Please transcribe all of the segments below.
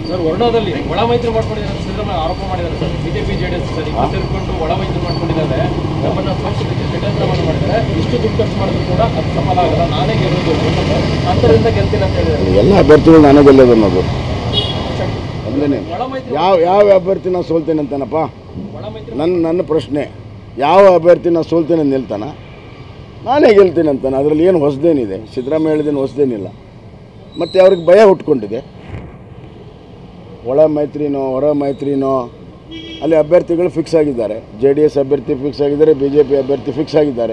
sir ವರ್ಣದಲ್ಲಿ ಒಳ ಮೈತ್ರಿ ಮಾಡ್ಕೊಂಡಿದ್ದಾರೆ ಸಿದ್ದರಾಮಯ್ಯ ಆರೋಪ ಮಾಡಿದ್ದಾರೆ ಸರ್ ಬಿಜೆಪಿ ಜೆಡಿಎಸ್ ಸರ್ ಈಗ ಸೇರ್ಕೊಂಡು ಒಳ ಮೈತ್ರಿ ಮಾಡ್ಕೊಂಡಿದ್ದಾರೆ ನಮ್ಮನ್ನ ಸೋಲಿಸಲಿಕ್ಕೆ ಷಡ್ಯಂತ್ರವನ್ನು ಮಾಡಿದ್ದಾರೆ ಇಷ್ಟು ದುಡ್ಡು ಖರ್ಚು ಮಾಡಿದ್ರು ಕೂಡ ಅದು ಸಫಲ ಆಗಲ್ಲ ನಾನೇ ಗೆಲ್ಲೋದು ಅಂತರಿಂದ ಗೆಲ್ತೀನಿ ಅಂತ ಹೇಳಿದ್ದಾರೆ ಎಲ್ಲ ಅಭ್ಯರ್ಥಿಗಳು ನಾನೇ ಗೆಲ್ಲೋದು ಅನ್ನೋದು ಅಲ್ಲೇ ಒಳ ಮೈತ್ರಿ ಯಾವ ಯಾವ ಅಭ್ಯರ್ಥಿ ನಾ ಸೋಲ್ತೇನೆ ಅಂತಾನಪ್ಪ ಒಳ ಮೈತ್ರಿ ನನ್ನ ನನ್ನ ಪ್ರಶ್ನೆ ಯಾವ ಅಭ್ಯರ್ಥಿ ನಾ ಸೋಲ್ತೇನೆ ಅಂತ ನಿಲ್ತಾನ ನಾನೇ ಗೆಲ್ತೀನಿ ಅಂತಾನೆ ಅದರಲ್ಲಿ ಏನು ಹೊಸದೇನಿದೆ ಸಿದ್ದರಾಮಯ್ಯ ಹೇಳಿದೇನು ಹೊಸದೇನಿಲ್ಲ ಮತ್ತು ಅವ್ರಿಗೆ ಭಯ ಹುಟ್ಕೊಂಡಿದೆ ಒಳ ಮೈತ್ರಿನೋ ಹೊರ ಮೈತ್ರಿನೋ ಅಲ್ಲಿ ಅಭ್ಯರ್ಥಿಗಳು ಫಿಕ್ಸ್ ಆಗಿದ್ದಾರೆ ಜೆ ಡಿ ಎಸ್ ಅಭ್ಯರ್ಥಿ ಫಿಕ್ಸ್ ಆಗಿದ್ದಾರೆ ಬಿ ಜೆ ಪಿ ಅಭ್ಯರ್ಥಿ ಫಿಕ್ಸ್ ಆಗಿದ್ದಾರೆ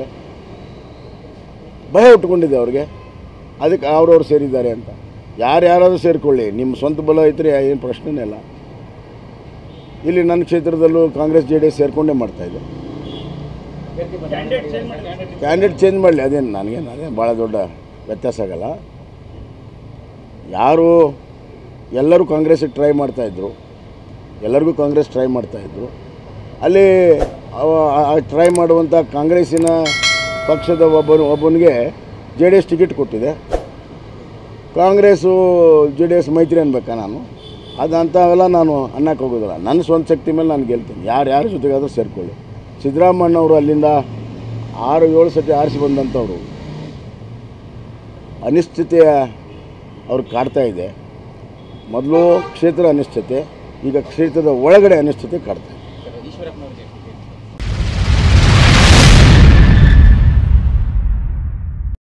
ಭಯ ಹುಟ್ಕೊಂಡಿದೆ ಅವ್ರಿಗೆ ಅದಕ್ಕೆ ಅವ್ರವ್ರು ಸೇರಿದ್ದಾರೆ ಅಂತ ಯಾರ್ಯಾರಾದ್ರೂ ಸೇರಿಕೊಳ್ಳಿ ನಿಮ್ಮ ಸ್ವಂತ ಬಲ ಐತ್ರಿ ಏನು ಪ್ರಶ್ನೆನೇ ಇಲ್ಲ ಇಲ್ಲಿ ನನ್ನ ಕ್ಷೇತ್ರದಲ್ಲೂ ಕಾಂಗ್ರೆಸ್ ಜೆ ಡಿ ಎಸ್ ಸೇರಿಕೊಂಡೇ ಮಾಡ್ತಾಯಿದ್ದೆ ಕ್ಯಾಂಡಿಡೇಟ್ ಚೇಂಜ್ ಮಾಡಲಿ ಅದೇನು ನನಗೇನು ಅದೇ ಭಾಳ ದೊಡ್ಡ ವ್ಯತ್ಯಾಸ ಆಗಲ್ಲ ಯಾರು ಎಲ್ಲರೂ ಕಾಂಗ್ರೆಸ್ಸಿಗೆ ಟ್ರೈ ಮಾಡ್ತಾಯಿದ್ರು ಎಲ್ಲರಿಗೂ ಕಾಂಗ್ರೆಸ್ ಟ್ರೈ ಮಾಡ್ತಾಯಿದ್ರು ಅಲ್ಲಿ ಟ್ರೈ ಮಾಡುವಂಥ ಕಾಂಗ್ರೆಸ್ಸಿನ ಪಕ್ಷದ ಒಬ್ಬನು ಒಬ್ಬನಿಗೆ ಜೆ ಡಿ ಎಸ್ ಟಿಕೆಟ್ ಕೊಟ್ಟಿದೆ ಕಾಂಗ್ರೆಸ್ಸು ಜೆ ಡಿ ಎಸ್ ಮೈತ್ರಿ ಅನ್ಬೇಕಾ ನಾನು ಅದು ಅಂಥವೆಲ್ಲ ನಾನು ಅನ್ನಕ್ಕೆ ಹೋಗೋದಿಲ್ಲ ನನ್ನ ಸ್ವಂತ ಶಕ್ತಿ ಮೇಲೆ ನಾನು ಗೆಲ್ತೀನಿ ಯಾರು ಯಾರ ಜೊತೆಗಾದರೂ ಸೇರಿಕೊಳ್ಳಿ ಸಿದ್ದರಾಮಣ್ಣವರು ಅಲ್ಲಿಂದ ಆರು ಏಳು ಸತಿ ಆರಿಸಿ ಬಂದಂಥವ್ರು ಅನಿಶ್ಚಿತೆಯ ಅವ್ರಿಗೆ ಕಾಡ್ತಾ ಇದೆ ಮೊದಲು ಕ್ಷೇತ್ರ ಅನಿಶ್ಚಿತೆ ಈಗ ಕ್ಷೇತ್ರದ ಒಳಗಡೆ ಅನಿಶ್ಚಿತೆ ಕಾಡ್ತಾ ಇದೆ ಈಶ್ವರಪ್ಪನವರಿಗೆ